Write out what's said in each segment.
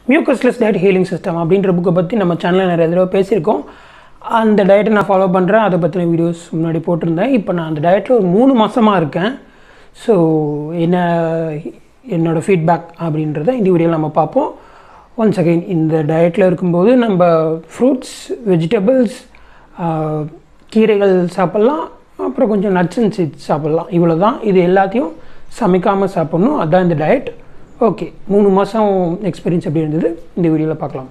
mucusless diet healing system அப்படின்ற புக்கை பற்றி நம்ம சேனலில் நிறைய தடவை பேசியிருக்கோம் அந்த டயட்டை நான் ஃபாலோ பண்ணுறேன் அதை பற்றின வீடியோஸ் முன்னாடி போட்டிருந்தேன் இப்போ நான் அந்த டயட்டில் ஒரு மூணு மாதமாக இருக்கேன் ஸோ என்ன என்னோடய ஃபீட்பேக் அப்படின்றத இந்த வீடியோவில் நம்ம பார்ப்போம் ஒன்ஸ் அகைன் இந்த டயட்டில் இருக்கும்போது நம்ம ஃப்ரூட்ஸ் வெஜிடபிள்ஸ் கீரைகள் சாப்பிட்லாம் அப்புறம் கொஞ்சம் நட்ஸ் அண்ட் சீட்ஸ் சாப்பிட்லாம் இவ்வளோ தான் இது எல்லாத்தையும் சமைக்காமல் சாப்பிட்ணும் அதுதான் இந்த டயட் ஓகே மூணு மாதம் எக்ஸ்பீரியன்ஸ் எப்படி இருந்தது இந்த வீடியோவில் பார்க்கலாம்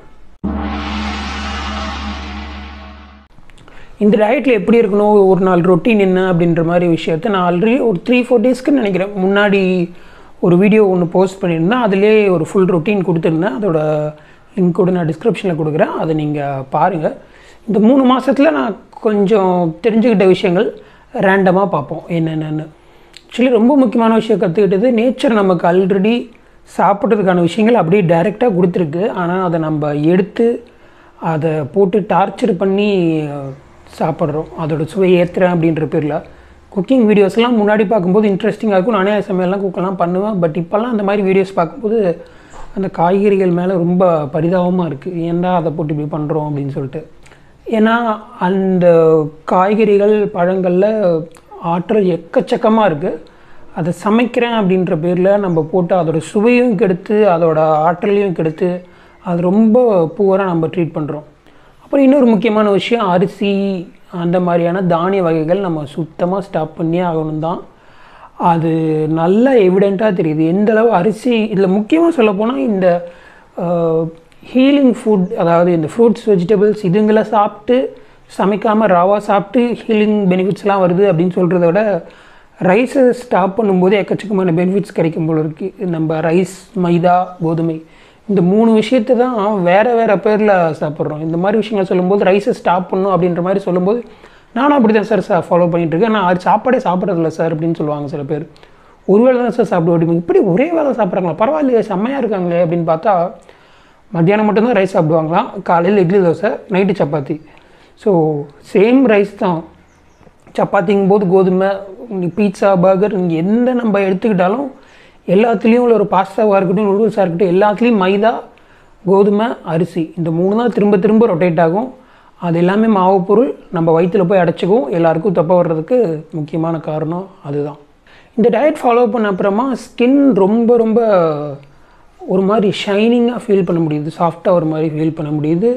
இந்த டயட்டில் எப்படி இருக்கணும் ஒரு நாள் ரொட்டீன் என்ன அப்படின்ற மாதிரி விஷயத்த நான் ஆல்ரெடி ஒரு த்ரீ ஃபோர் டேஸ்க்கு நினைக்கிறேன் முன்னாடி ஒரு வீடியோ ஒன்று போஸ்ட் பண்ணியிருந்தேன் அதிலே ஒரு ஃபுல் ரொட்டீன் கொடுத்துருந்தேன் அதோட லிங்க் கூட நான் டிஸ்கிரிப்ஷனில் கொடுக்குறேன் அதை நீங்கள் பாருங்கள் இந்த மூணு மாதத்தில் நான் கொஞ்சம் தெரிஞ்சுக்கிட்ட விஷயங்கள் ரேண்டமாக பார்ப்போம் என்னென்னு ஆக்சுவலி ரொம்ப முக்கியமான விஷயம் கற்றுக்கிட்டது நேச்சர் நமக்கு ஆல்ரெடி சாப்பிட்றதுக்கான விஷயங்கள் அப்படியே டைரெக்டாக கொடுத்துருக்கு ஆனால் அதை நம்ம எடுத்து அதை போட்டு டார்ச்சர் பண்ணி சாப்பிட்றோம் அதோட சுவை ஏற்றுறேன் அப்படின்ற பேரில் குக்கிங் வீடியோஸ்லாம் முன்னாடி பார்க்கும்போது இன்ட்ரெஸ்டிங்காக இருக்கும் நானே சமையல்லாம் குக்கெல்லாம் பண்ணுவேன் பட் இப்போல்லாம் அந்த மாதிரி வீடியோஸ் பார்க்கும்போது அந்த காய்கறிகள் மேலே ரொம்ப பரிதாபமாக இருக்குது ஏன்டா அதை போட்டு இப்படி பண்ணுறோம் அப்படின்னு சொல்லிட்டு ஏன்னா அந்த காய்கறிகள் பழங்களில் ஆற்றல் எக்கச்சக்கமாக இருக்குது அதை சமைக்கிறேன் அப்படின்ற பேரில் நம்ம போட்டு அதோட சுவையும் கெடுத்து அதோட ஆற்றலையும் கெடுத்து அது ரொம்ப புவராக நம்ம ட்ரீட் பண்ணுறோம் அப்புறம் இன்னொரு முக்கியமான விஷயம் அரிசி அந்த மாதிரியான தானிய வகைகள் நம்ம சுத்தமாக ஸ்டாப் பண்ணியே ஆகணும் தான் அது நல்ல எவிடெண்ட்டாக தெரியுது எந்தளவு அரிசி இதில் முக்கியமாக சொல்லப்போனால் இந்த ஹீலிங் ஃபுட் அதாவது இந்த ஃப்ரூட்ஸ் வெஜிடபிள்ஸ் இதுங்களை சாப்பிட்டு சமைக்காமல் ராவாக சாப்பிட்டு ஹீலிங் பெனிஃபிட்ஸ்லாம் வருது அப்படின்னு சொல்கிறத விட ரைஸை ஸ்டாப் பண்ணும்போது எக்கச்சக்கமான பெனிஃபிட்ஸ் கிடைக்கும் போல இருக்குது நம்ம ரைஸ் மைதா கோதுமை இந்த மூணு விஷயத்தை தான் வேறு வேறு பேரில் சாப்பிட்றோம் இந்த மாதிரி விஷயங்கள் சொல்லும்போது ரைஸை ஸ்டாப் பண்ணும் அப்படின்ற மாதிரி சொல்லும்போது நானும் அப்படி தான் சார் சார் ஃபாலோ பண்ணிகிட்ருக்கேன் நான் அது சாப்பாடே சாப்பிட்றதில்ல சார் அப்படின்னு சொல்லுவாங்க சில பேர் ஒரு வேளை தான் சார் சாப்பிட முடியும் இப்படி ஒரே வேலை சாப்பிட்றாங்களா பரவாயில்லையே செம்மையாக இருக்காங்களே அப்படின்னு பார்த்தா மத்தியானம் மட்டும்தான் ரைஸ் சாப்பிடுவாங்களாம் காலையில் idli dosa night chapati so same rice தான் சப்பாத்திங்கும் போது கோதுமை பீட்சா பர்கர் இங்கே எந்த நம்ம எடுத்துக்கிட்டாலும் எல்லாத்துலேயும் உள்ள ஒரு பாஸ்தாவாக இருக்கட்டும் நூடுல்ஸாக இருக்கட்டும் எல்லாத்துலேயும் மைதா கோதுமை அரிசி இந்த மூணு தான் திரும்ப திரும்ப ரொட்டேட் ஆகும் அது எல்லாமே மாவு பொருள் நம்ம வயிற்றில் போய் அடைச்சிக்கும் எல்லாருக்கும் தப்ப வர்றதுக்கு முக்கியமான காரணம் அதுதான் இந்த டயட் ஃபாலோ பண்ண அப்புறமா ஸ்கின் ரொம்ப ரொம்ப ஒரு மாதிரி ஷைனிங்காக ஃபீல் பண்ண முடியுது சாஃப்டாக ஒரு மாதிரி ஃபீல் பண்ண முடியுது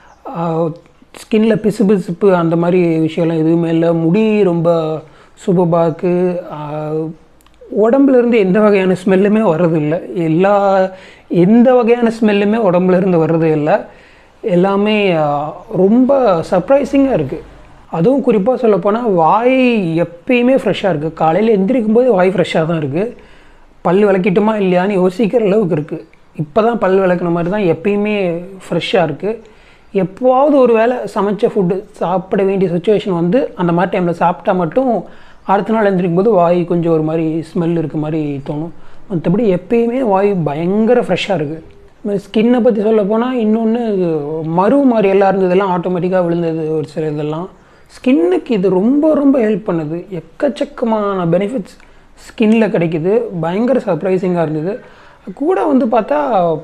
ஸ்கின்னில் பிசு பிசுப்பு அந்த மாதிரி விஷயம்லாம் எதுவுமே இல்லை முடி ரொம்ப சூப்பராக இருக்குது உடம்புலேருந்து எந்த வகையான ஸ்மெல்லுமே வர்றதில்லை எல்லா எந்த வகையான ஸ்மெல்லுமே உடம்புலேருந்து வர்றது இல்லை எல்லாமே ரொம்ப சர்ப்ரைசிங்காக இருக்குது அதுவும் குறிப்பாக சொல்லப்போனால் வாய் எப்பயுமே ஃப்ரெஷ்ஷாக இருக்குது காலையில் எந்திரிக்கும் போது வாய் ஃப்ரெஷ்ஷாக தான் இருக்குது பல் விளக்கிட்டுமா இல்லையான்னு யோசிக்கிற அளவுக்கு இருக்குது இப்போ தான் பல் விளக்குன மாதிரி தான் எப்பயுமே ஃப்ரெஷ்ஷாக இருக்குது எப்போவாவது ஒரு வேளை சமைச்ச ஃபுட்டு சாப்பிட வேண்டிய சுச்சுவேஷன் வந்து அந்த மாதிரி டைமில் சாப்பிட்டா மட்டும் அடுத்த நாள் எழுந்திரிக்கும் போது வாய் கொஞ்சம் ஒரு மாதிரி ஸ்மெல் இருக்க மாதிரி தோணும் மற்றபடி எப்பயுமே வாய் பயங்கர ஃப்ரெஷ்ஷாக இருக்குது ஸ்கின்னை பற்றி சொல்ல போனால் இன்னொன்று மறு மாதிரி எல்லாம் இருந்ததெல்லாம் ஆட்டோமேட்டிக்காக விழுந்தது ஒரு சில இதெல்லாம் ஸ்கின்னுக்கு இது ரொம்ப ரொம்ப ஹெல்ப் பண்ணுது எக்கச்சக்கமான பெனிஃபிட்ஸ் ஸ்கின்னில் கிடைக்குது பயங்கர சர்ப்ரைசிங்காக இருந்தது கூட வந்து பார்த்தா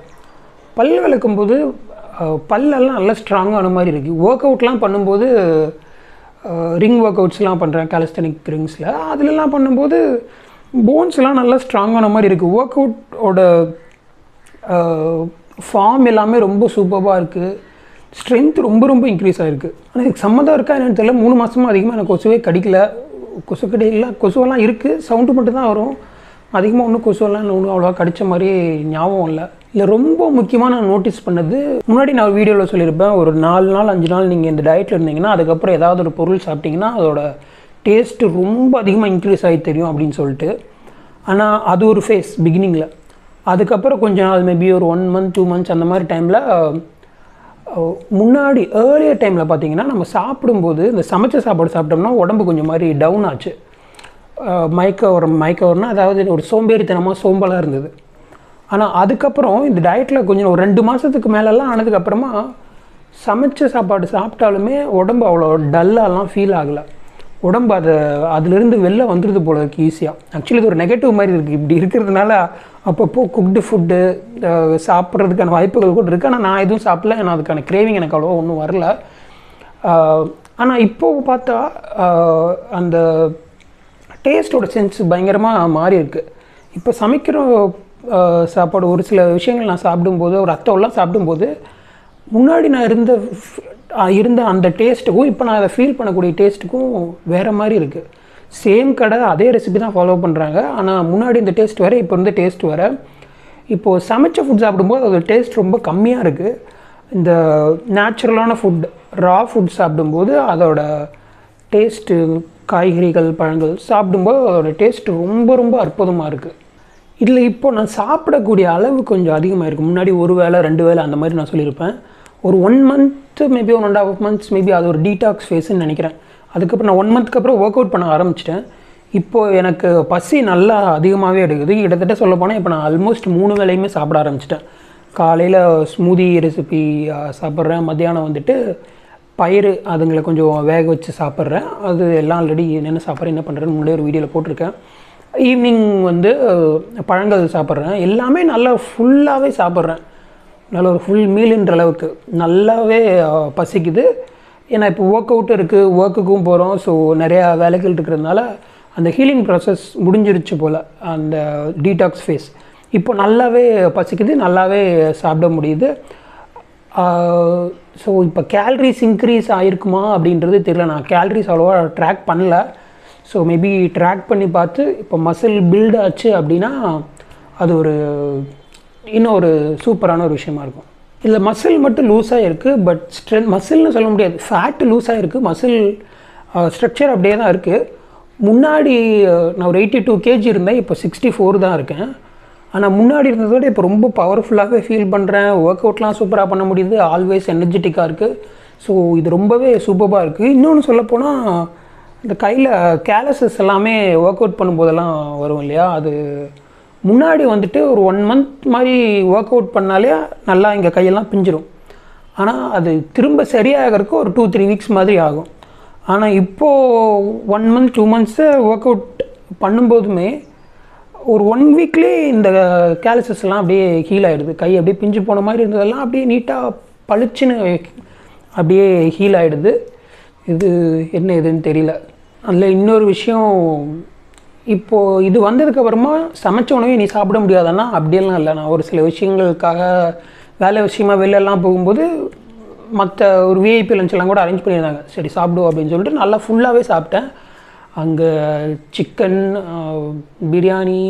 பல் விளக்கும்போது பல்லெல்லாம் நல்லா ஸ்ட்ராங்கான மாதிரி இருக்குது ஒர்க் அவுட்லாம் பண்ணும்போது ரிங் ஒர்க் அவுட்ஸ்லாம் பண்ணுறேன் கேலஸ்தனிக் ரிங்ஸில் அதிலலாம் பண்ணும்போது போன்ஸ்லாம் நல்லா ஸ்ட்ராங்கான மாதிரி இருக்குது ஒர்க் அவுட்டோட ஃபார்ம் எல்லாமே ரொம்ப சூப்பராக இருக்குது ஸ்ட்ரென்த் ரொம்ப ரொம்ப இன்க்ரீஸ் ஆகிருக்கு ஆனால் இதுக்கு சம்மந்தம் இருக்கா என்னன்னு தெரியல மூணு மாதமாக அதிகமாக எனக்கு கொசுவே கடிக்கல கொசு கடிக்கல கொசுவெல்லாம் இருக்குது சவுண்டு மட்டும் தான் வரும் அதிகமாக ஒன்றும் கொசுவெல்லாம் ஒன்றும் அவ்வளோவா கடித்த மாதிரி ஞாபகம் இல்லை இல்லை ரொம்ப முக்கியமாக நான் நோட்டீஸ் பண்ணது முன்னாடி நான் வீடியோவில் சொல்லியிருப்பேன் ஒரு நாலு நாள் அஞ்சு நாள் நீங்கள் இந்த டயட்டில் இருந்தீங்கன்னா அதுக்கப்புறம் ஏதாவது ஒரு பொருள் சாப்பிட்டிங்கன்னா அதோட டேஸ்ட்டு ரொம்ப அதிகமாக இன்க்ரீஸ் ஆகி தெரியும் அப்படின்னு சொல்லிட்டு ஆனால் அது ஒரு ஃபேஸ் பிகினிங்கில் அதுக்கப்புறம் கொஞ்சம் நாள் மேபி ஒரு ஒன் மந்த் டூ மந்த்ஸ் அந்த மாதிரி டைமில் முன்னாடி ஏர்லியர் டைமில் பார்த்தீங்கன்னா நம்ம சாப்பிடும்போது இந்த சமைச்ச சாப்பாடு சாப்பிட்டோம்னா உடம்பு கொஞ்சம் மாதிரி டவுன் ஆச்சு மயக்க வர மயக்க வரணும் அதாவது ஒரு சோம்பேறித்தனமாக சோம்பலாக இருந்தது ஆனால் அதுக்கப்புறம் இந்த டயட்டில் கொஞ்சம் ஒரு ரெண்டு மாதத்துக்கு மேலெல்லாம் ஆனதுக்கப்புறமா சமைச்ச சாப்பாடு சாப்பிட்டாலுமே உடம்பு அவ்வளோ டல்லாலாம் ஃபீல் ஆகலை உடம்பு அதை அதுலேருந்து வெளில வந்துடுது போல இருக்குது ஈஸியாக ஆக்சுவலி இது ஒரு நெகட்டிவ் மாதிரி இருக்குது இப்படி இருக்கிறதுனால அப்பப்போ குக்டு ஃபுட்டு சாப்பிட்றதுக்கான வாய்ப்புகள் கூட இருக்குது ஆனால் நான் எதுவும் சாப்பிடல ஏன்னா அதுக்கான கிரேவிங் எனக்கு அவ்வளோ ஒன்றும் வரல ஆனால் இப்போது பார்த்தா ஆஹ் அந்த டேஸ்ட்டோட சென்ஸ் பயங்கரமாக மாறி இருக்கு இப்போ சமைக்கிற ஆஹ் சாப்பாடு ஒரு சில விஷயங்கள் நான் சாப்பிடும்போது ஒரு அத்தவெல்லாம் சாப்பிடும்போது முன்னாடி நான் இருந்த f- ஆஹ் இருந்த அந்த டேஸ்ட்டுக்கும் இப்போ நான் அதை ஃபீல் பண்ணக்கூடிய டேஸ்ட்டுக்கும் வேறு மாதிரி இருக்குது சேம் கடை அதே ரெசிபி தான் ஃபாலோ பண்ணுறாங்க ஆனால் முன்னாடி இந்த டேஸ்ட் வேறு இப்போ இருந்த டேஸ்ட் வேறு இப்போது சமைச்ச ஃபுட் சாப்பிடும்போது அதோட டேஸ்ட் ரொம்ப கம்மியாக இருக்குது இந்த நேச்சுரலான ஃபுட் ரா ஃபுட் சாப்பிடும்போது அதோட டேஸ்ட்டு காய்கறிகள் பழங்கள் சாப்பிடும்போது அதோட டேஸ்ட் ரொம்ப ரொம்ப அற்புதமாக இருக்குது இதில் இப்போ நான் சாப்பிடக்கூடிய அளவு கொஞ்சம் அதிகமாக இருக்குது முன்னாடி ஒரு வேளை ரெண்டு வேளை அந்த மாதிரி நான் சொல்லியிருப்பேன் ஒரு one month maybe one and half months maybe அது ஒரு டீடாக்ஸ் ஃபேஸ்ன்னு நினைக்கிறேன் அதுக்கப்புறம் நான் ஒன் மந்த்க்கு அப்புறம் ஒர்க் அவுட் பண்ண ஆரம்பிச்சிட்டேன் இப்போ எனக்கு பசி நல்லா அதிகமாகவே எடுக்குது கிட்டத்தட்ட சொல்ல போனால் இப்போ நான் ஆல்மோஸ்ட் மூணு வேளையுமே சாப்பிட ஆரம்பிச்சிட்டேன் காலையில் ஸ்மூதி ரெசிபி சாப்பிட்றேன் மத்தியானம் வந்துட்டு பயிறு அதுங்களை கொஞ்சம் வேக வச்சு சாப்பிட்றேன் அது எல்லாம் ஆல்ரெடி என்னென்ன சாப்பிட்றேன் என்ன பண்ணுறேன்னு முன்னாடி ஒரு வீடியோவில் போட்டிருக்கேன் ஈவினிங் வந்து அஹ், பழங்கள் சாப்பிட்றேன் எல்லாமே நல்லா ஃபுல்லாகவே சாப்பிட்றேன் நல்ல ஒரு ஃபுல் மீலுன்ற அளவுக்கு நல்லாவே அஹ், பசிக்குது ஏன்னா இப்போ ஒர்க் அவுட் இருக்குது ஒர்க்குக்கும் போகிறோம் ஸோ நிறையா வேலைகள் இருக்கிறதுனால அந்த ஹீலிங் ப்ராசஸ் முடிஞ்சிருச்சு போல் அந்த டீடாக்ஸ் ஃபேஸ் இப்போ நல்லாவே பசிக்குது நல்லாவே சாப்பிட முடியுது ஸோ இப்போ கேலரிஸ் இன்க்ரீஸ் ஆகிருக்குமா அப்படின்றது தெரியல நான் கேலரிஸ் அவ்வளோவா ட்ராக் பண்ணல ஸோ மேபி ட்ராக் பண்ணி பார்த்து இப்போ மசில் பில்ட் ஆச்சு அப்படின்னா அது ஒரு இன்னும் ஒரு சூப்பரான ஒரு விஷயமா இருக்கும் இதில் மசில் மட்டும் லூஸாக இருக்குது பட் ஸ்ட்ரென்த் மசில்னு சொல்ல முடியாது ஃபேட் லூஸாக இருக்குது மசில் ஸ்ட்ரக்சர் அப்படியே தான் இருக்குது முன்னாடி அஹ், நான் ஒரு எயிட்டி டூ கேஜி இருந்தேன் இப்போ சிக்ஸ்டி ஃபோர் தான் இருக்கேன் ஆனால் முன்னாடி இருந்ததை விட இப்போ ரொம்ப பவர்ஃபுல்லாகவே ஃபீல் பண்ணுறேன் ஒர்க் அவுட்லாம் சூப்பராக பண்ண முடியுது ஆல்வேஸ் எனர்ஜெட்டிக்காக இருக்குது ஸோ இது ரொம்பவே சூப்பராக இருக்குது இன்னொன்று சொல்லப்போனால் இந்த கையில் கேலசஸ் எல்லாமே ஒர்க் அவுட் பண்ணும்போதெல்லாம் வரும் இல்லையா அது முன்னாடி வந்துட்டு ஒரு ஒன் மந்த் மாதிரி ஒர்க் அவுட் பண்ணாலே நல்லா இங்கே கையெல்லாம் பிஞ்சிரும் ஆனால் அது திரும்ப சரியாகிறதுக்கு ஒரு டூ த்ரீ வீக்ஸ் மாதிரி ஆகும் ஆனால் இப்போது one month two months work out பண்ணும்போதுமே ஒரு ஒன் வீக்லேயே இந்த கேலசஸ் எல்லாம் அப்படியே ஹீல் ஆகிடுது கை அப்படியே பிஞ்சு போன மாதிரி இருந்ததெல்லாம் அப்படியே நீட்டாக பளிச்சுன்னு அப்படியே ஹீல் ஆகிடுது இது என்ன இதுன்னு தெரியல அதில் இன்னொரு விஷயம் இப்போது இது வந்ததுக்கப்புறமா சமைச்ச உணவை நீ சாப்பிட முடியாதன்னா அப்படியெல்லாம் இல்லை நான் ஒரு சில விஷயங்களுக்காக வேலை விஷயமா வெளிலலாம் போகும்போது மற்ற ஒரு விஐபி லஞ்செல்லாம் கூட அரேஞ்ச் பண்ணியிருந்தாங்க சரி சாப்பிடுவோம் அப்படின்னு சொல்லிட்டு நல்லா ஃபுல்லாகவே சாப்பிட்டேன் அங்கே சிக்கன் பிரியாணி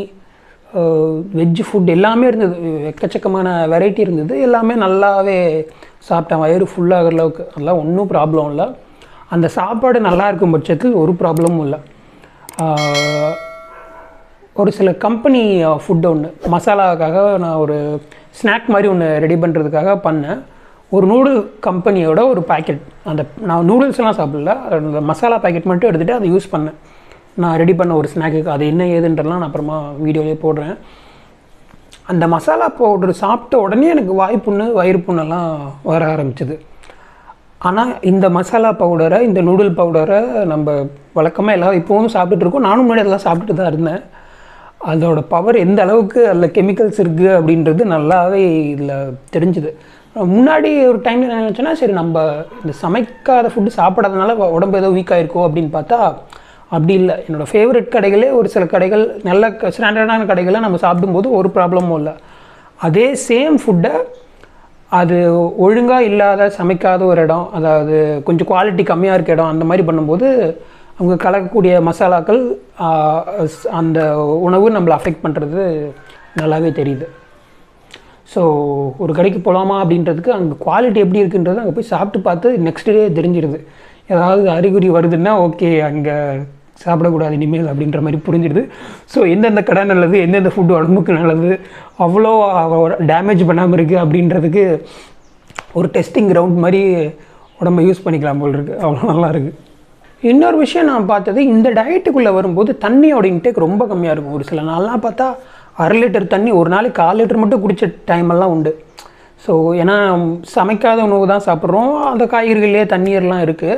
வெஜ் ஃபுட் எல்லாமே இருந்தது எக்கச்சக்கமான வெரைட்டி இருந்தது எல்லாமே நல்லாவே சாப்பிட்டேன் வயிறு ஃபுல்லாகிற அளவுக்கு அதெல்லாம் ஒன்றும் ப்ராப்ளம் இல்லை அந்த சாப்பாடு நல்லா இருக்கும் பட்சத்தில் ஒரு ப்ராப்ளமும் இல்லை ஆஹ், ஒரு சில கம்பெனி ஃபுட் ஒன்று மசாலாவுக்காக நான் ஒரு ஸ்நாக் மாதிரி ஒன்று ரெடி பண்ணுறதுக்காக பண்ணேன் ஒரு நூடுல் கம்பெனியோட ஒரு பாக்கெட் அந்த நான் நூடுல்ஸ்லாம் சாப்பிடல அந்த மசாலா பாக்கெட் மட்டும் எடுத்துகிட்டு அதை யூஸ் பண்ணேன் நான் ரெடி பண்ண ஒரு ஸ்நாக்குக்கு அது என்ன ஏதுன்றலாம் நான் அப்புறமா வீடியோலேயே போடுறேன் அந்த மசாலா பவுடர் சாப்பிட்ட உடனே எனக்கு வாய்ப்புண்ணு வயிறு புண்ணெல்லாம் வர ஆரம்பிச்சது ஆனால் இந்த மசாலா பவுடரை இந்த நூடுல் பவுடரை நம்ம வழக்கமாக எல்லாரும் இப்போவும் சாப்பிட்டுட்டு இருக்கோம் நானும் முன்னாடி அதெல்லாம் சாப்பிட்டுட்டு தான் இருந்தேன் அதோட பவர் எந்த அளவுக்கு அதில் கெமிக்கல்ஸ் இருக்குது அப்படின்றது நல்லாவே இதில் தெரிஞ்சுது முன்னாடி ஒரு டைமில் என்ன நினச்சேன்னா சரி நம்ம இந்த சமைக்காத ஃபுட்டு சாப்பிடாதனால உ- உடம்பு ஏதோ வீக் ஆயிருக்கோ அப்படின்னு பார்த்தா அப்படி இல்லை என்னோடய ஃபேவரட் கடைகளே ஒரு சில கடைகள் நல்ல ஸ்டாண்டர்டான கடைகளை நம்ம சாப்பிடும்போது ஒரு ப்ராப்ளமும் இல்லை அதே சேம் ஃபுட்டை அது ஒழுங்காக இல்லாத சமைக்காத ஒரு இடம் அதாவது கொஞ்சம் குவாலிட்டி கம்மியாக இருக்க இடம் அந்த மாதிரி பண்ணும்போது அவங்க கலக்கக்கூடிய மசாலாக்கள் ஆஹ், ஸ்- அந்த உணவு நம்மளை அஃபெக்ட் பண்ணுறது நல்லாவே தெரியுது ஸோ ஒரு கடைக்கு போகலாமா அப்படின்றதுக்கு அங்கே குவாலிட்டி எப்படி இருக்குன்றது அங்கே போய் சாப்பிட்டு பார்த்து நெக்ஸ்ட் டே தெரிஞ்சிடுது ஏதாவது அறிகுறி வருதுன்னா ஓகே அங்கே சாப்பிடக்கூடாது இனிமேல் அப்படின்ற மாதிரி புரிஞ்சிடுது ஸோ எந்தெந்த கடை நல்லது எந்தெந்த ஃபுட் உடம்புக்கு நல்லது அவ்வளோ டேமேஜ் பண்ணாமல் இருக்குது அப்படின்றதுக்கு ஒரு டெஸ்டிங் கிரவுண்ட் மாதிரி உடம்ப யூஸ் பண்ணிக்கலாம் போல் இருக்குது அவ்வளோ நல்லா இருக்குது இன்னொரு விஷயம் நான் பார்த்தது இந்த டயட்டுக்குள்ளே வரும்போது தண்ணியோட இன்டேக் ரொம்ப கம்மியாக இருக்கும் ஒரு சில நாள்லாம் பார்த்தா அரை லிட்டர் தண்ணி ஒரு நாளைக்கு கால் லிட்டர் மட்டும் குடித்த டைம் எல்லாம் உண்டு ஸோ ஏன்னா சமைக்காத உணவு தான் சாப்பிட்றோம் அந்த காய்கறிகளே தண்ணீர்லாம் இருக்குது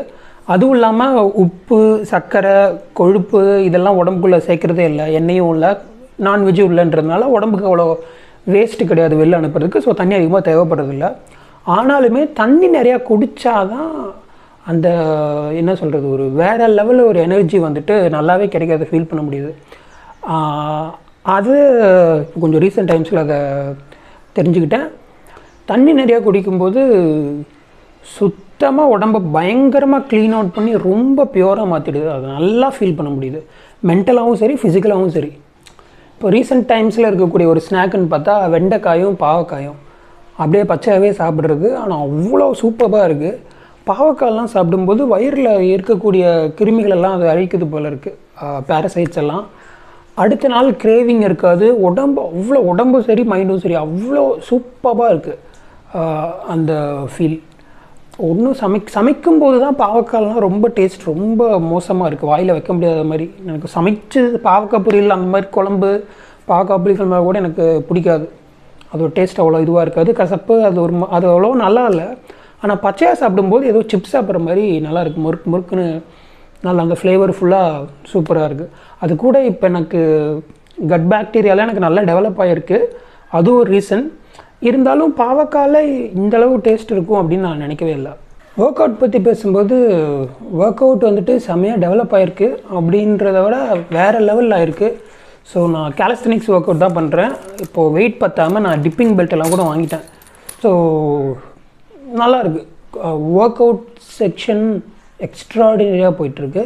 அதுவும் இல்லாமல் உப்பு சர்க்கரை கொழுப்பு இதெல்லாம் உடம்புக்குள்ளே சேர்க்குறதே இல்லை எண்ணெயும் இல்லை நான்வெஜ்ஜும் இல்லைன்றதுனால உடம்புக்கு அவ்வளோ வேஸ்ட்டு கிடையாது வெளில அனுப்புறதுக்கு ஸோ தண்ணி அதிகமாக தேவைப்படுறதில்ல ஆனாலுமே தண்ணி நிறையா குடித்தாதான் அந்த என்ன சொல்கிறது ஒரு வேறு லெவலில் ஒரு எனர்ஜி வந்துட்டு நல்லாவே கிடைக்கிறத ஃபீல் பண்ண முடியுது ஆஹ் அது கொஞ்சம் ரீசெண்ட் டைம்ஸில் அதை தெரிஞ்சுக்கிட்டேன் தண்ணி நிறையா குடிக்கும்போது சுத்தமாக உடம்ப பயங்கரமாக க்ளீன் அவுட் பண்ணி ரொம்ப பியூராக மாற்றிடுது அதை நல்லா ஃபீல் பண்ண முடியுது மென்டலாகவும் சரி ஃபிசிக்கலாகவும் சரி இப்போ ரீசெண்ட் டைம்ஸில் இருக்கக்கூடிய ஒரு ஸ்நாக்குன்னு பார்த்தா வெண்டைக்காயும் பாவக்காயும் அப்படியே பச்சையாகவே சாப்பிட்றது ஆனால் அவ்வளோ சூப்பராக இருக்குது பாவக்காயெல்லாம் சாப்பிடும்போது வயிறில் இருக்கக்கூடிய கிருமிகளெல்லாம் அது அழிக்குது போல் இருக்குது பேரசைட்ஸ் எல்லாம் அடுத்த நாள் கிரேவிங் இருக்காது உடம்பு அவ்வளோ உடம்பும் சரி மைண்டும் சரி அவ்வளோ சூப்பராக இருக்குது அந்த ஃபீல் ஒன்றும் சமை சமைக்கும் போது தான் பாவக்காய்லாம் ரொம்ப டேஸ்ட் ரொம்ப மோசமாக இருக்குது வாயில் வைக்க முடியாத மாதிரி எனக்கு சமைச்சு பாவக்காய் பொரியல் அந்த மாதிரி குழம்பு பாவக்காய் பொரியல் மாதிரி கூட எனக்கு பிடிக்காது அதோட டேஸ்ட் அவ்வளோ இதுவாக இருக்காது கசப்பு அது ஒரு ம- அது அவ்வளோ நல்லா இல்லை ஆனால் பச்சையாக சாப்பிடும்போது ஏதோ சிப்ஸ் சாப்பிட்ற மாதிரி நல்லா இருக்குது முறுக்கு முறுக்குன்னு நல்லா அந்த ஃப்ளேவர் ஃபுல்லாக சூப்பராக இருக்குது அது கூட இப்போ எனக்கு கட் பாக்டீரியாலாம் எனக்கு நல்லா டெவலப் ஆகிருக்கு அது ஒரு ரீசன் இருந்தாலும் பாவக்காயில் இந்த அளவு டேஸ்ட் இருக்கும் அப்படின்னு நான் நினைக்கவே இல்லை ஒர்க் அவுட் பற்றி பேசும்போது ஒர்க் அவுட் வந்துட்டு செம்மையாக டெவலப் ஆகிருக்கு அப்படின்றத விட வேறு லெவலில் ஆயிருக்கு ஸோ நான் கேலஸ்தனிக்ஸ் ஒர்க் அவுட் தான் பண்ணுறேன் இப்போது வெயிட் பத்தாமல் நான் டிப்பிங் பெல்ட் எல்லாம் கூட வாங்கிட்டேன் ஸோ நல்லா இருக்கு ஒர்க் அவுட் செக்ஷன் எக்ஸ்ட்ராடினரியாக போயிட்டுருக்கு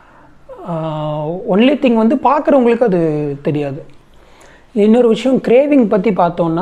ஒன்லி திங் வந்து பார்க்குறவங்களுக்கு அது தெரியாது இன்னொரு விஷயம் கிரேவிங் பற்றி பார்த்தோன்னா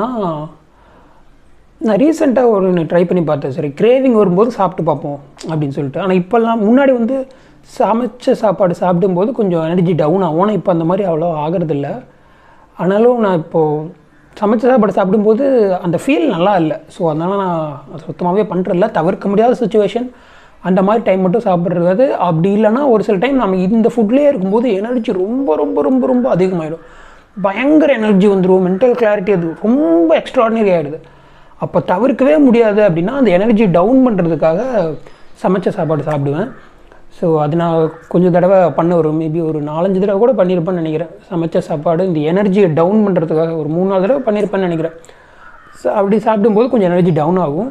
நான் ரீசெண்டாக ஒரு ட்ரை பண்ணி பார்த்தேன் சரி கிரேவிங் வரும்போது சாப்பிட்டு பார்ப்போம் அப்படின்னு சொல்லிட்டு ஆனால் இப்போல்லாம் முன்னாடி வந்து சமைச்ச சாப்பாடு சாப்பிடும்போது கொஞ்சம் எனர்ஜி டவுன் ஆகும் ஆனால் இப்போ அந்த மாதிரி அவ்வளோ ஆகிறதில்ல ஆனாலும் நான் இப்போது சமைச்ச சாப்பாடு சாப்பிடும்போது அந்த ஃபீல் நல்லா இல்லை ஸோ அதனால் நான் அது சுத்தமாகவே பண்ணுறதில்ல தவிர்க்க முடியாத சுச்சுவேஷன் அந்த மாதிரி டைம் மட்டும் சாப்பிட்றது அப்படி இல்லைன்னா ஒரு சில டைம் நம்ம இந்த ஃபுட்லேயே இருக்கும்போது எனர்ஜி ரொம்ப ரொம்ப ரொம்ப ரொம்ப அதிகமாகிடும் பயங்கர எனர்ஜி வந்துடும் மென்டல் கிளாரிட்டி அது ரொம்ப எக்ஸ்ட்ராடினரி ஆகிடுது அப்போ தவிர்க்கவே முடியாது அப்படின்னா அந்த எனர்ஜி டவுன் பண்ணுறதுக்காக சமைச்ச சாப்பாடு சாப்பிடுவேன் ஸோ அது நான் கொஞ்சம் தடவை பண்ண ஒரு மேபி ஒரு நாலஞ்சு தடவை கூட பண்ணியிருப்பேன்னு நினைக்கிறேன் சமைச்ச சாப்பாடு இந்த எனர்ஜியை டவுன் பண்ணுறதுக்காக ஒரு மூணு நாலு தடவை பண்ணியிருப்பேன்னு நினைக்கிறேன் ஸோ அப்படி சாப்பிடும்போது கொஞ்சம் எனர்ஜி டவுன் ஆகும்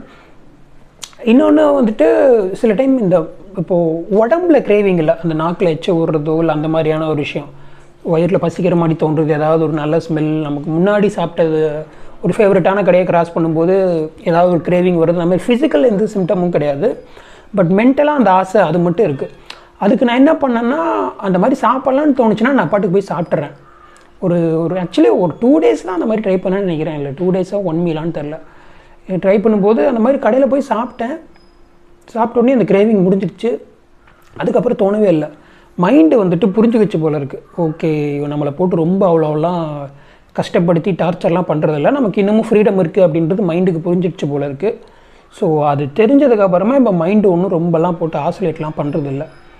இன்னொன்று வந்துட்டு சில டைம் இந்த இப்போது உடம்புல கிரேவிங் இல்லை அந்த நாக்கில் எச்ச ஊறுறதோ இல்லை அந்த மாதிரியான ஒரு விஷயம் வயிறில் பசிக்கிற மாதிரி தோன்றுறது ஏதாவது ஒரு நல்ல ஸ்மெல் நமக்கு முன்னாடி சாப்பிட்டது ஒரு ஃபேவரட்டான கடையை கிராஸ் பண்ணும்போது ஏதாவது ஒரு கிரேவிங் வருது அந்த மாதிரி ஃபிசிக்கல் எந்த சிம்டமும் கிடையாது பட் மென்டலாக அந்த ஆசை அது மட்டும் இருக்குது அதுக்கு நான் என்ன பண்ணேன்னா அந்த மாதிரி சாப்பிட்லான்னு தோணுச்சுன்னா நான் பாட்டுக்கு போய் சாப்பிட்றேன் ஒரு ஒரு ஆக்சுவலி ஒரு டூ டேஸ் தான் அந்த மாதிரி ட்ரை பண்ணேன்னு நினைக்கிறேன் இல்லை டூ டேஸாக ஒன் மீலான்னு தெரில ட்ரை பண்ணும்போது அந்த மாதிரி கடையில் போய் சாப்பிட்டேன் சாப்பிட்ட உடனே அந்த கிரேவிங் முடிஞ்சிடுச்சு அதுக்கப்புறம் தோணவே இல்லை மைண்டு வந்துட்டு புரிஞ்சுக்கிச்சு போல இருக்குது ஓகே இவன் நம்மளை போட்டு ரொம்ப அவ்வளோலாம் கஷ்டப்படுத்தி டார்ச்சர்லாம் பண்ணுறதில்ல நமக்கு இன்னமும் ஃப்ரீடம் இருக்குது அப்படின்றது மைண்டுக்கு புரிஞ்சிடுச்சு போல இருக்குது ஸோ அது தெரிஞ்சதுக்கப்புறமா இப்போ மைண்டு ஒன்றும் ரொம்பலாம் போட்டு ஆசோலேட்லாம் பண்ணுறதில்ல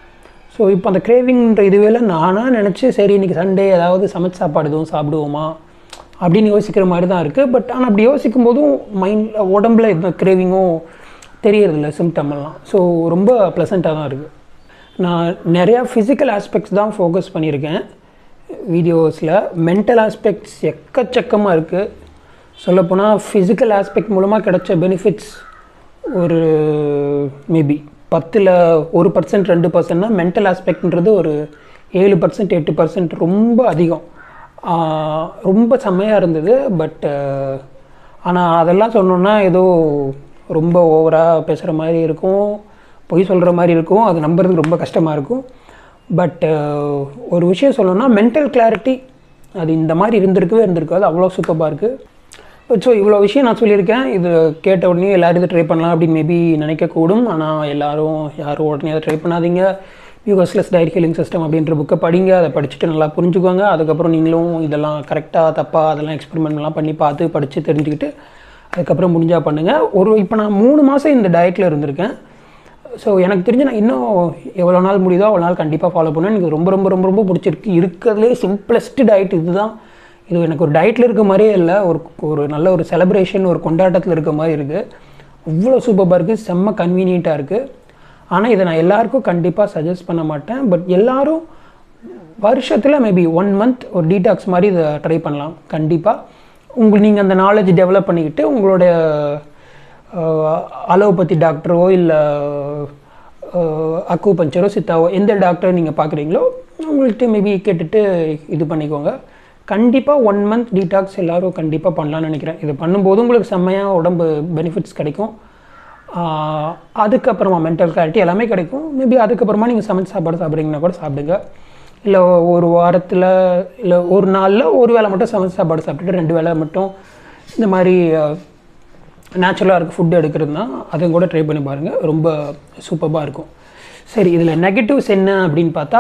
ஸோ இப்போ அந்த கிரேவிங்ன்ற இதுவேல நானாக நினச்சி சரி இன்றைக்கி சண்டே ஏதாவது சமைச்ச சாப்பாடு எதுவும் சாப்பிடுவோமா அப்படின்னு யோசிக்கிற மாதிரி தான் இருக்குது பட் ஆனால் அப்படி யோசிக்கும் போதும் மைண்ட் உடம்புல எந்த கிரேவிங்கும் தெரியறதில்ல சிம்டம் எல்லாம் ஸோ ரொம்ப ப்ளசண்ட்டாக தான் இருக்குது நான் நிறையா ஃபிசிக்கல் ஆஸ்பெக்ட்ஸ் தான் ஃபோக்கஸ் பண்ணியிருக்கேன் வீடியோஸில் மென்டல் ஆஸ்பெக்ட்ஸ் எக்கச்சக்கமாக இருக்குது சொல்லப்போனால் ஃபிசிக்கல் ஆஸ்பெக்ட் மூலமாக கிடைச்ச பெனிஃபிட்ஸ் ஒரு மேபி பத்தில் ஒரு பர்சன்ட் ரெண்டு பர்சன்ட்னா மென்டல் ஆஸ்பெக்ட்ன்றது ஒரு ஏழு பர்சன்ட் எட்டு பர்சன்ட் ரொம்ப அதிகம் ஆஹ் ரொம்ப செம்மையாக இருந்தது பட் ஆனால் அதெல்லாம் சொன்னோன்னா ஏதோ ரொம்ப ஓவராக பேசுகிற மாதிரி இருக்கும் பொய் சொல்கிற மாதிரி இருக்கும் அது நம்புறதுக்கு ரொம்ப கஷ்டமாக இருக்கும் பட் ஒரு விஷயம் சொல்லணும்னா மென்டல் கிளாரிட்டி அது இந்த மாதிரி இருந்திருக்கவே இருந்திருக்காது அவ்வளோ சூப்பராக இருக்குது ஸோ இவ்வளோ விஷயம் நான் சொல்லியிருக்கேன் இது கேட்ட உடனே எல்லாரும் இதை ட்ரை பண்ணலாம் அப்படின்னு மேபி நினைக்கக்கூடும் ஆனால் எல்லாரும் யாரும் உடனே அதை ட்ரை பண்ணாதீங்க யூஎஸ்லெஸ் டயட் ஹீலிங் சிஸ்டம் அப்படின்ற புக்கை படிங்க அதை படிச்சுட்டு நல்லா புரிஞ்சுக்கோங்க அதுக்கப்புறம் நீங்களும் இதெல்லாம் கரெக்டாக தப்பாக அதெல்லாம் எக்ஸ்பெரிமெண்ட்லாம் பண்ணி பார்த்து படித்து தெரிஞ்சுக்கிட்டு அதுக்கப்புறம் முடிஞ்சால் பண்ணுங்கள் ஒரு இப்போ நான் மூணு மாதம் இந்த டயட்டில் இருந்திருக்கேன் ஸோ எனக்கு தெரிஞ்சு நான் இன்னும் எவ்வளோ நாள் முடியுதோ அவ்வளோ நாள் கண்டிப்பாக ஃபாலோ பண்ணுவேன் எனக்கு ரொம்ப ரொம்ப ரொம்ப ரொம்ப பிடிச்சிருக்கு இருக்கிறதுலே சிம்பிளஸ்ட் டயட் இதுதான் இது எனக்கு ஒரு டயட்டில் இருக்க மாதிரியே இல்லை ஒரு ஒரு நல்ல ஒரு செலிப்ரேஷன் ஒரு கொண்டாட்டத்தில் இருக்க மாதிரி இருக்குது அவ்வளோ சூப்பராக இருக்குது செம்ம கன்வீனியண்ட்டாக இருக்குது ஆனால் இதை நான் எல்லாருக்கும் கண்டிப்பாக சஜஸ்ட் பண்ண மாட்டேன் பட் எல்லாரும் வருஷத்தில் மேபி ஒன் மந்த் ஒரு டீடாக்ஸ் மாதிரி இதை ட்ரை பண்ணலாம் கண்டிப்பாக உங்கள் நீங்கள் அந்த நாலேஜ் டெவலப் பண்ணிக்கிட்டு உங்களுடைய அலோபதி டாக்டரோ இல்லை அக்கு பஞ்சரோ சித்தாவோ எந்த டாக்டர் நீங்கள் பார்க்குறீங்களோ உங்கள்கிட்ட மேபி கேட்டுட்டு இது பண்ணிக்கோங்க கண்டிப்பாக ஒன் மந்த் டீடாக்ஸ் எல்லோரும் கண்டிப்பாக பண்ணலான்னு நினைக்கிறேன் இது பண்ணும்போது உங்களுக்கு செம்மையாக உடம்பு பெனிஃபிட்ஸ் கிடைக்கும் ஆஹ் அதுக்கப்புறமா மென்டல் கிளாரிட்டி எல்லாமே கிடைக்கும் மேபி அதுக்கப்புறமா நீங்கள் சமைச்சு சாப்பாடு சாப்பிட்றீங்கன்னா கூட சாப்பிடுங்க இல்லை ஒரு வாரத்தில் இல்லை ஒரு நாளில் ஒரு வேளை மட்டும் சமைச்சு சாப்பாடு சாப்பிட்டுட்டு ரெண்டு வேளை மட்டும் இந்த மாதிரி நேச்சுரலாக இருக்க ஃபுட் எடுக்கிறதுனா அதையும் கூட ட்ரை பண்ணி பாருங்கள் ரொம்ப சூப்பராக இருக்கும் சரி இதில் நெகட்டிவ்ஸ் என்ன அப்படின்னு பார்த்தா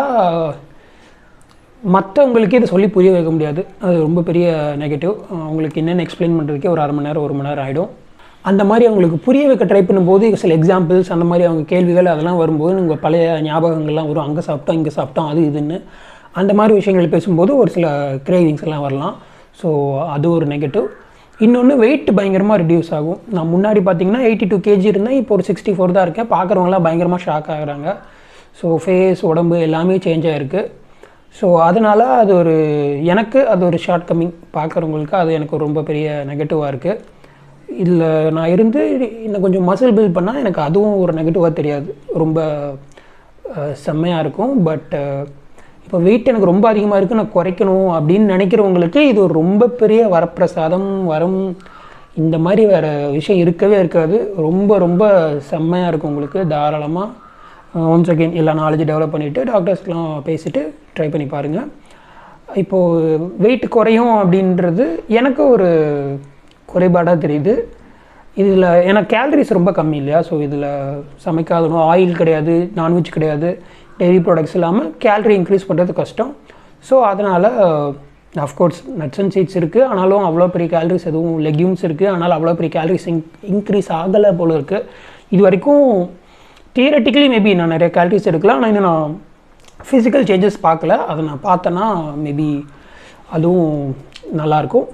மற்றவங்களுக்கு இதை சொல்லி புரிய வைக்க முடியாது அது ரொம்ப பெரிய நெகட்டிவ் அவங்களுக்கு என்னென்ன எக்ஸ்பிளைன் பண்ணுறதுக்கே ஒரு அரை மணி நேரம் ஒரு மணி நேரம் ஆகிடும் அந்த மாதிரி அவங்களுக்கு புரிய வைக்க ட்ரை பண்ணும்போது சில எக்ஸாம்பிள்ஸ் அந்த மாதிரி அவங்க கேள்விகள் அதெல்லாம் வரும்போது உங்கள் பழைய ஞாபகங்கள்லாம் வரும் அங்கே சாப்பிட்டோம் இங்கே சாப்பிட்டோம் அது இதுன்னு அந்த மாதிரி விஷயங்கள் பேசும்போது ஒரு சில கிரேவிங்ஸ் எல்லாம் வரலாம் ஸோ அது ஒரு நெகட்டிவ் இன்னொன்று வெயிட் பயங்கரமாக ரெடியூஸ் ஆகும் நான் முன்னாடி பார்த்தீங்கன்னா எயிட்டி டூ கேஜி இருந்தேன் இப்போ ஒரு சிக்ஸ்டி ஃபோர் தான் இருக்கேன் பார்க்குறவங்களாம் பயங்கரமாக ஷாக் ஆகுறாங்க ஸோ ஃபேஸ் உடம்பு எல்லாமே சேஞ்ச் ஆகிருக்கு ஸோ அதனால் அது ஒரு எனக்கு அது ஒரு ஷார்ட் கம்மிங் பார்க்குறவங்களுக்கு அது எனக்கு ரொம்ப பெரிய நெகட்டிவாக இருக்குது இதில் நான் இருந்து இன்னும் கொஞ்சம் மசில் பில்ட் பண்ணால் எனக்கு அதுவும் ஒரு நெகட்டிவாக தெரியாது ரொம்ப செம்மையாக இருக்கும் பட் இப்போ வெயிட் எனக்கு ரொம்ப அதிகமாக இருக்குது நான் குறைக்கணும் அப்படின்னு நினைக்கிறவங்களுக்கு இது ஒரு ரொம்ப பெரிய வரப்பிரசாதம் வரம் இந்த மாதிரி வேறு விஷயம் இருக்கவே இருக்காது ரொம்ப ரொம்ப செம்மையாக இருக்கும் உங்களுக்கு தாராளமாக ஒன்ஸ் அகெயின் எல்லா நாலேஜ் டெவலப் பண்ணிவிட்டு டாக்டர்ஸ்லாம் பேசிவிட்டு ட்ரை பண்ணி பாருங்கள் இப்போது வெயிட் குறையும் அப்படின்றது எனக்கு ஒரு குறைபாடாக தெரியுது இதில் ஏன்னா கேலரிஸ் ரொம்ப கம்மி இல்லையா ஸோ இதில் சமைக்காதணும் ஆயில் கிடையாது நான்வெஜ் கிடையாது டெய்ரி ப்ராடக்ட்ஸ் இல்லாமல் கேலரி இன்க்ரீஸ் பண்ணுறது கஷ்டம் ஸோ அதனால் அஃப்கோர்ஸ் நட்ஸ் அண்ட் சீட்ஸ் இருக்குது ஆனாலும் அவ்வளோ பெரிய கேலரிஸ் எதுவும் லெக்யூம்ஸ் இருக்குது ஆனால் அவ்வளோ பெரிய கேலரிஸ் இன் இன்க்ரீஸ் ஆகலை போல இருக்குது இது வரைக்கும் தியரட்டிக்கலி மேபி நான் நிறைய கேலரிஸ் எடுக்கலாம் ஆனால் இன்னும் நான் ஃபிசிக்கல் சேஞ்சஸ் பார்க்கல அதை நான் பார்த்தேன்னா மேபி அதுவும் நல்லாயிருக்கும்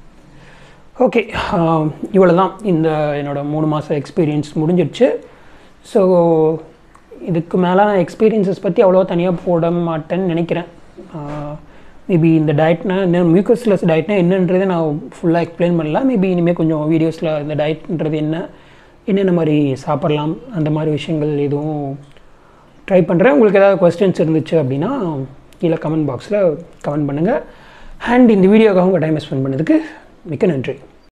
ஓகே இவ்வளோ தான் இந்த என்னோடய மூணு மாதம் எக்ஸ்பீரியன்ஸ் முடிஞ்சிடுச்சு ஸோ இதுக்கு மேலே நான் எக்ஸ்பீரியன்ஸஸ் பற்றி அவ்வளோ தனியாக போட மாட்டேன்னு நினைக்கிறேன் மேபி இந்த டயட்னா என்ன மியூக்கஸ்லெஸ் டயட்னா என்னன்றதை நான் ஃபுல்லாக எக்ஸ்பிளைன் பண்ணல மேபி இனிமேல் கொஞ்சம் வீடியோஸில் இந்த டயட்ன்றது என்ன என்னென்ன மாதிரி சாப்பிட்லாம் அந்த மாதிரி விஷயங்கள் எதுவும் ட்ரை பண்ணுறேன் உங்களுக்கு ஏதாவது கொஸ்டின்ஸ் இருந்துச்சு அப்படின்னா கீழே கமெண்ட் பாக்ஸில் கமெண்ட் பண்ணுங்கள் அண்ட் இந்த வீடியோக்காக உங்கள் டைம் ஸ்பெண்ட் பண்ணதுக்கு மிக்க நன்றி